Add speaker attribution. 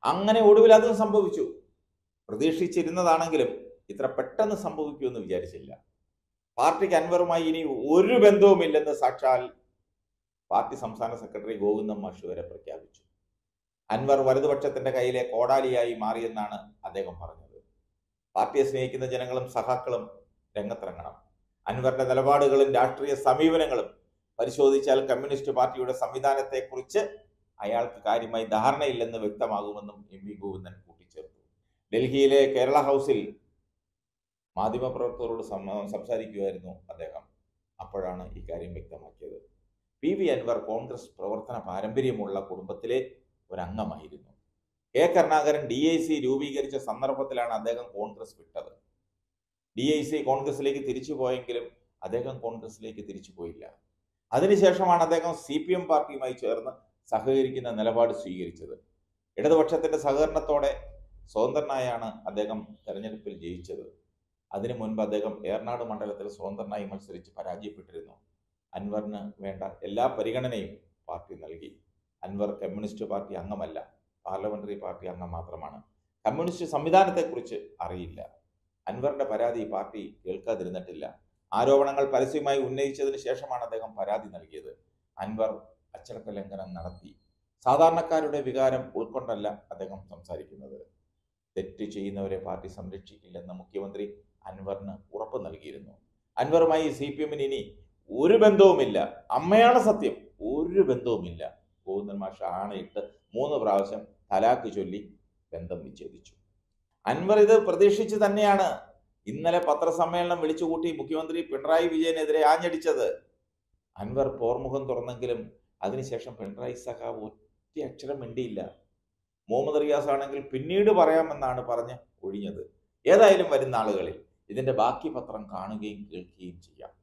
Speaker 1: അങ്ങനെ ഒടുവിൽ അതും സംഭവിച്ചു പ്രതീക്ഷിച്ചിരുന്നതാണെങ്കിലും ഇത്ര പെട്ടെന്ന് സംഭവിക്കുമെന്ന് വിചാരിച്ചില്ല പാർട്ടിക്ക് അൻവറുമായി ഇനി ഒരു ബന്ധവുമില്ലെന്ന് സാക്ഷാൽ പാർട്ടി സംസ്ഥാന സെക്രട്ടറി ഗോവിന്ദൻ മാഷ് വരെ പ്രഖ്യാപിച്ചു അൻവർ വലതുപക്ഷത്തിന്റെ കയ്യിലെ കോടാലിയായി മാറിയെന്നാണ് അദ്ദേഹം പറഞ്ഞത് പാർട്ടിയെ സ്നേഹിക്കുന്ന ജനങ്ങളും സഹാക്കളും രംഗത്തിറങ്ങണം അൻവറിന്റെ നിലപാടുകളും രാഷ്ട്രീയ സമീപനങ്ങളും പരിശോധിച്ചാൽ കമ്മ്യൂണിസ്റ്റ് പാർട്ടിയുടെ സംവിധാനത്തെക്കുറിച്ച് അയാൾക്ക് കാര്യമായി ധാരണയില്ലെന്ന് വ്യക്തമാകുമെന്നും എം വി ഗോവിന്ദൻ കൂട്ടിച്ചേർത്തു ഡൽഹിയിലെ കേരള ഹൗസിൽ മാധ്യമപ്രവർത്തകരോട് സം- സംസാരിക്കുകയായിരുന്നു അദ്ദേഹം അപ്പോഴാണ് ഇക്കാര്യം വ്യക്തമാക്കിയത് പി വി അൻവർ കോൺഗ്രസ് പ്രവർത്തന പാരമ്പര്യമുള്ള കുടുംബത്തിലെ ഒരംഗമായിരുന്നു K Karunakaran D I C രൂപീകരിച്ച സന്ദർഭത്തിലാണ് അദ്ദേഹം കോൺഗ്രസ് വിട്ടത് ഡി ഐ സി കോൺഗ്രസിലേക്ക് തിരിച്ചു പോയെങ്കിലും അദ്ദേഹം കോൺഗ്രസിലേക്ക് തിരിച്ചു പോയില്ല അതിനുശേഷമാണ് അദ്ദേഹം സി പി എം പാർട്ടിയുമായി ചേർന്ന് സഹകരിക്കുന്ന നിലപാട് സ്വീകരിച്ചത് ഇടതുപക്ഷത്തിന്റെ സഹകരണത്തോടെ സ്വതന്ത്രനായാണ് അദ്ദേഹം തെരഞ്ഞെടുപ്പിൽ ജയിച്ചത് അതിനു മുൻപ് അദ്ദേഹം ഏറനാട് മണ്ഡലത്തിൽ സ്വതന്ത്രനായി മത്സരിച്ച് പരാജയപ്പെട്ടിരുന്നു അൻവറിന് വേണ്ട എല്ലാ പരിഗണനയും പാർട്ടി നൽകി അൻവർ കമ്മ്യൂണിസ്റ്റ് പാർട്ടി അംഗമല്ല പാർലമെന്ററി പാർട്ടി അംഗം മാത്രമാണ് കമ്മ്യൂണിസ്റ്റ് സംവിധാനത്തെക്കുറിച്ച് അറിയില്ല അൻവറിന്റെ പരാതി പാർട്ടി കേൾക്കാതിരുന്നിട്ടില്ല ആരോപണങ്ങൾ പരസ്യമായി ഉന്നയിച്ചതിന് ശേഷമാണ് അദ്ദേഹം പരാതി നൽകിയത് അൻവർ അച്ചടക്ക ലംഘനം നടത്തി സാധാരണക്കാരുടെ വികാരം ഉൾക്കൊണ്ടല്ല അദ്ദേഹം സംസാരിക്കുന്നത് തെറ്റ് ചെയ്യുന്നവരെ പാർട്ടി സംരക്ഷിക്കില്ലെന്ന് മുഖ്യമന്ത്രി അൻവറിന് ഉറപ്പ് നൽകിയിരുന്നു അൻവറുമായി സി പി എമ്മിന് ഇനി ഒരു ബന്ധവുമില്ല അമ്മയാണ് സത്യം ഒരു ബന്ധവുമില്ല ഗോവിന്ദൻ മാഷ ആണയിട്ട് മൂന്ന് പ്രാവശ്യം തലാക്ക് ചൊല്ലി ബന്ധം വിച്ഛേദിച്ചു അൻവർ ഇത് പ്രതീക്ഷിച്ച് തന്നെയാണ് ഇന്നലെ പത്രസമ്മേളനം വിളിച്ചുകൂട്ടി മുഖ്യമന്ത്രി പിണറായി വിജയനെതിരെ ആഞ്ഞടിച്ചത് അൻവർ പോർമുഖം തുറന്നെങ്കിലും അതിനുശേഷം പിണറായി സഖാവ് ഒറ്റ അക്ഷരം മിണ്ടിയില്ല മുഹമ്മദ് റിയാസ് ആണെങ്കിൽ പിന്നീട് പറയാമെന്നാണ് പറഞ്ഞ് ഒഴിഞ്ഞത് ഏതായാലും വരുന്ന ആളുകളിൽ ഇതിന്റെ ബാക്കി പത്രം കാണുകയും കേൾക്കുകയും ചെയ്യാം